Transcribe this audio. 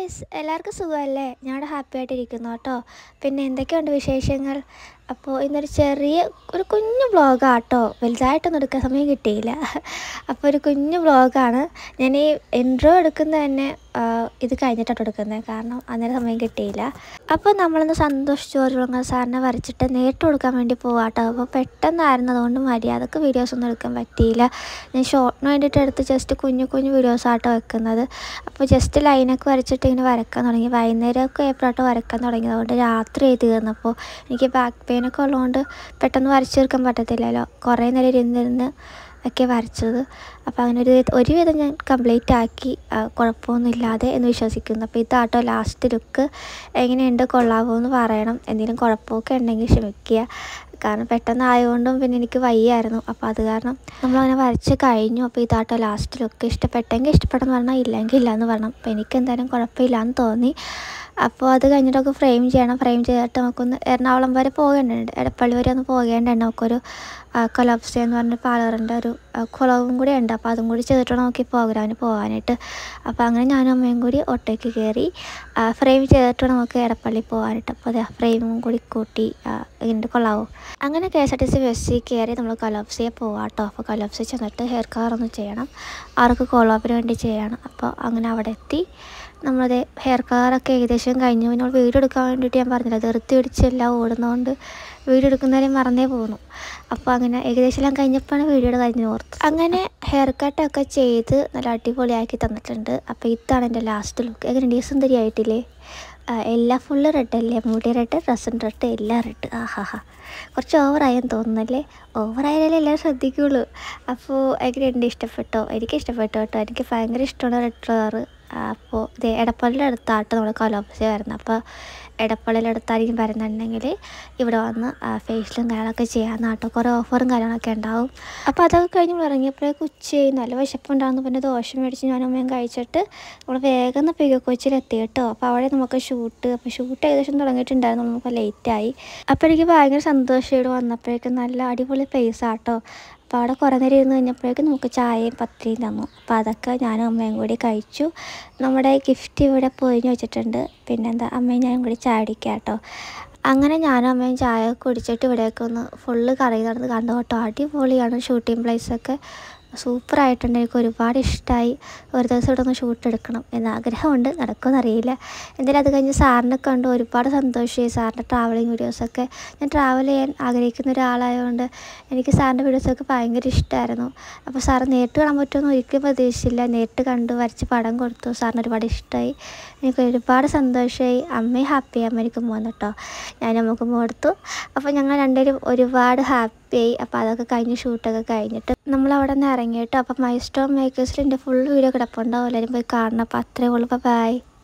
guys എല്ലാവർക്കും സുഖമല്ലേ ഞാനിവിടെ ഹാപ്പി ആയിട്ടിരിക്കുന്നു കേട്ടോ പിന്നെ എന്തൊക്കെയുണ്ട് വിശേഷങ്ങൾ അപ്പോൾ ഇന്നൊരു ചെറിയ ഒരു കുഞ്ഞു വ്ളോഗാട്ടോ വലുതായിട്ടൊന്നും എടുക്കാൻ സമയം കിട്ടിയില്ല അപ്പോൾ ഒരു കുഞ്ഞു വ്ളോഗാണ് ഞാൻ ഈ ഇൻട്രോ എടുക്കുന്ന തന്നെ ആ, ഇത് കഴിഞ്ഞിട്ടാണ് എടുക്കുന്നത് കാരണം അന്നേരം സമയം കിട്ടിയില്ല അപ്പോൾ നമ്മളിന്ന് സന്തോഷ് ചോറുളങ്ങ സാറിനെ വരച്ചിട്ട് നേരിട്ട് കൊടുക്കാൻ വേണ്ടി പോവാട്ടോ അപ്പോൾ പെട്ടെന്നായിരുന്നു അതുകൊണ്ട് മര്യാദക്ക് വീഡിയോസ് ഒന്നും എടുക്കാൻ പറ്റിയില്ല ഞാൻ ഷോർട്ടിന് വേണ്ടിയിട്ട് എടുത്ത് ജസ്റ്റ് കുഞ്ഞു കുഞ്ഞു വീഡിയോസാട്ടോ വെക്കുന്നത് അപ്പോൾ ജസ്റ്റ് ലൈനൊക്കെ വരച്ചിട്ട് ഇങ്ങനെ വരക്കാൻ തുടങ്ങി വൈകുന്നേരമൊക്കെ ഏപ്രിലോട്ട് വരക്കാൻ തുടങ്ങി അതുകൊണ്ട് രാത്രി ആയി തീർന്നപ്പോൾ എനിക്ക് ബാക്ക് പെയിനൊക്കെ ഉള്ളതുകൊണ്ട് പെട്ടെന്ന് വരച്ചു തീർക്കാൻ പറ്റത്തില്ലല്ലോ കുറേ നേരം ഇരുന്നിരുന്ന് ഒക്കെ വരച്ചത് അപ്പോൾ അങ്ങനെ ഒരു ഒരുവിധം ഞാൻ കംപ്ലീറ്റ് ആക്കി ആ, കുഴപ്പമൊന്നുമില്ലാതെ എന്ന് വിശ്വസിക്കുന്നു അപ്പോൾ ഇതാട്ടോ ലാസ്റ്റ് ലുക്ക് എങ്ങനെയുണ്ട് കൊള്ളാമോ എന്ന് പറയണം എന്തെങ്കിലും കുഴപ്പമൊക്കെ ഉണ്ടെങ്കിൽ ക്ഷമിക്കുക കാരണം പെട്ടെന്ന് ആയതുകൊണ്ടും പിന്നെ എനിക്ക് വയ്യായിരുന്നു അപ്പോൾ അത് കാരണം നമ്മളങ്ങനെ വരച്ച് കഴിഞ്ഞു അപ്പോൾ ഇതാട്ടോ ലാസ്റ്റ് ലുക്ക് ഇഷ്ടപ്പെട്ടെങ്കിൽ ഇഷ്ടപ്പെടുന്ന പറഞ്ഞാൽ ഇല്ലെങ്കിൽ ഇല്ല എന്ന് പറയണം അപ്പോൾ എനിക്ക് എന്തായാലും കുഴപ്പമില്ല എന്ന് തോന്നി അപ്പോൾ അത് കഴിഞ്ഞിട്ടൊക്കെ ഫ്രെയിം ചെയ്യണം ഫ്രെയിം ചെയ്തിട്ട് നമുക്കൊന്ന് എറണാകുളം വരെ പോകേണ്ടതുണ്ട് എടപ്പള്ളി വരെ ഒന്ന് പോകേണ്ടതുണ്ട് നമുക്കൊരു കൊലാപ്സി എന്ന് പറഞ്ഞ പാർലറിൻ്റെ ഒരു ആ, കുളവും കൂടി ഉണ്ട് അപ്പോൾ അതും കൂടി ചെയ്തിട്ട് നോക്കി പ്രോഗ്രാമിന് പോകാനായിട്ട് അപ്പോൾ അങ്ങനെ ഞാനും അമ്മയും കൂടി ഓട്ടോയ്ക്ക് കയറി ഫ്രെയിം ചെയ്തിട്ട് നമുക്ക് എടപ്പള്ളി പോകാനായിട്ട് അപ്പോൾ അതെ ഫ്രെയിമും കൂടി കൂട്ടി ഇങ്ങനെ കൊള്ളാവും അങ്ങനെ K S R T C ബസ്സിൽ കയറി നമ്മൾ കൊലാപ്സിയെ പോകാം കേട്ടോ അപ്പോൾ കൊലാപ്സി ചെന്നിട്ട് ഹെയർ കവർ ഒന്ന് ചെയ്യണം അവർക്ക് കോളാപ്പിന് വേണ്ടി ചെയ്യണം അപ്പോൾ അങ്ങനെ അവിടെ എത്തി നമ്മളത് ഹെയർ കവറൊക്കെ ഏകദേശം കഴിഞ്ഞു പിന്നെ വീഡിയോ എടുക്കാൻ വേണ്ടിയിട്ട് ഞാൻ പറഞ്ഞില്ല ധൃതി പിടിച്ചെല്ലാം ഓടുന്നതുകൊണ്ട് വീഡിയോ എടുക്കുന്നവരെ മറന്നേ പോകുന്നു അപ്പോൾ അങ്ങനെ ഏകദേശം എല്ലാം കഴിഞ്ഞപ്പോഴാണ് വീഡിയോയുടെ കഴിഞ്ഞ് ഓർത്ത് അങ്ങനെ ഹെയർ കട്ടൊക്കെ ചെയ്ത് നല്ല അടിപൊളിയാക്കി തന്നിട്ടുണ്ട് അപ്പോൾ ഇതാണ് എൻ്റെ ലാസ്റ്റ് ലുക്ക് എങ്ങനെ ഈ സുന്ദരിയായിട്ടില്ലേ ആ, എല്ലാം ഫുള്ള് റെഡ് അല്ലേ മുടി റെഡ് ഡ്രസ്സും റെഡ് എല്ലാം റെഡ് ആഹാ കുറച്ച് ഓവറായെന്ന് തോന്നുന്നല്ലേ ഓവറായാലേ എല്ലാവരും ശ്രദ്ധിക്കുള്ളൂ അപ്പോൾ എങ്ങനെയുണ്ട് ഇഷ്ടപ്പെട്ടോ എനിക്ക് ഇഷ്ടപ്പെട്ടു കേട്ടോ എനിക്ക് ഭയങ്കര ഇഷ്ടമാണ് റെഡ് കളറ് അപ്പോൾ ഇത് എടപ്പള്ളിയുടെ അടുത്താട്ടോ നമ്മൾ കൊലോപ്സി വരുന്നത് അപ്പോൾ എടപ്പള്ളിയുടെ അടുത്തായിരിക്കും വരുന്നുണ്ടെങ്കിൽ ഇവിടെ വന്ന് ഫേഷ്യലും കാര്യങ്ങളൊക്കെ ചെയ്യാമെന്ന് കേട്ടോ കുറേ ഓഫറും കാര്യങ്ങളൊക്കെ ഉണ്ടാവും അപ്പോൾ അതൊക്കെ കഴിഞ്ഞ് നമ്മൾ ഇറങ്ങിയപ്പോഴേക്ക് ഉച്ചയായി നല്ല വിശപ്പുണ്ടായിരുന്നു പിന്നെ ദോശ മേടിച്ച് ഞാനും അമ്മയും കഴിച്ചിട്ട് നമ്മൾ വേഗം ഒന്ന് പിക കൊച്ചിയിൽ എത്തി കേട്ടോ അപ്പോൾ അവിടെ നമുക്ക് ഷൂട്ട് അപ്പോൾ ഷൂട്ട് ഏകദേശം തുടങ്ങിയിട്ടുണ്ടായിരുന്നു നമുക്ക് ലേറ്റായി അപ്പോൾ എനിക്ക് ഭയങ്കര സന്തോഷം ഇവിടെ വന്നപ്പോഴേക്കും നല്ല അടിപൊളി പ്ലേസ് ആട്ടോ അപ്പോൾ അവിടെ കുറേ നേരം ഇരുന്ന് കഴിഞ്ഞപ്പോഴേക്കും നമുക്ക് ചായയും പത്തിരിയും തന്നു അപ്പോൾ അതൊക്കെ ഞാനും അമ്മയും കൂടി കഴിച്ചു നമ്മുടെ ഗിഫ്റ്റ് ഇവിടെ പൊതിഞ്ഞ് വെച്ചിട്ടുണ്ട് പിന്നെന്താ അമ്മയും ഞാനും കൂടി ചായ അടിക്കാം കേട്ടോ അങ്ങനെ ഞാനും അമ്മയും ചായ ഒക്കെ കുടിച്ചിട്ട് ഇവിടെയൊക്കെ ഒന്ന് ഫുള്ള് കറങ്ങി നടന്ന് കണ്ടു കേട്ടോ അടിപൊളിയാണ് ഷൂട്ടിംഗ് പ്ലേസൊക്കെ സൂപ്പറായിട്ടുണ്ട് എനിക്ക് ഒരുപാട് ഇഷ്ടമായി ഒരു ദിവസം ഇവിടെ ഒന്ന് ഷൂട്ട് എടുക്കണം എന്ന ആഗ്രഹമുണ്ട് നടക്കുമെന്നറിയില്ല എന്തായാലും അത് കഴിഞ്ഞ് സാറിനെ കണ്ട് ഒരുപാട് സന്തോഷമായി സാറിൻ്റെ ട്രാവലിംഗ് വീഡിയോസൊക്കെ ഞാൻ ട്രാവൽ ചെയ്യാൻ ആഗ്രഹിക്കുന്ന ഒരാളായതുകൊണ്ട് എനിക്ക് സാറിൻ്റെ വീഡിയോസൊക്കെ ഭയങ്കര ഇഷ്ടമായിരുന്നു അപ്പോൾ സാറ് നേരിട്ട് കാണാൻ പറ്റുമെന്ന് ഒരിക്കലും പ്രതീക്ഷിച്ചില്ല നേരിട്ട് കണ്ടു വരച്ച് പടം കൊടുത്തു സാറിന് ഒരുപാട് ഇഷ്ടമായി എനിക്ക് ഒരുപാട് സന്തോഷമായി അമ്മയും ഹാപ്പി അമ്മ എനിക്ക് പോകുന്നു കേട്ടോ ഞാൻ നമുക്ക് കൊടുത്തു അപ്പോൾ ഞങ്ങൾ രണ്ടുപേരും ഒരുപാട് ഹാപ്പിയായി അപ്പോൾ അതൊക്കെ കഴിഞ്ഞ് ഷൂട്ടൊക്കെ കഴിഞ്ഞിട്ട് നമ്മൾ അവിടെ നിന്ന് ഇറങ്ങിയിട്ട് അപ്പോൾ മൈ സ്റ്റോൺ മേക്കേഴ്സിൽ എൻ്റെ ഫുൾ വീഡിയോ കിടപ്പുണ്ടാവും എല്ലാവരും പോയി കാണണം അപ്പോൾ അത്രേ ഉള്ളൂ ബൈ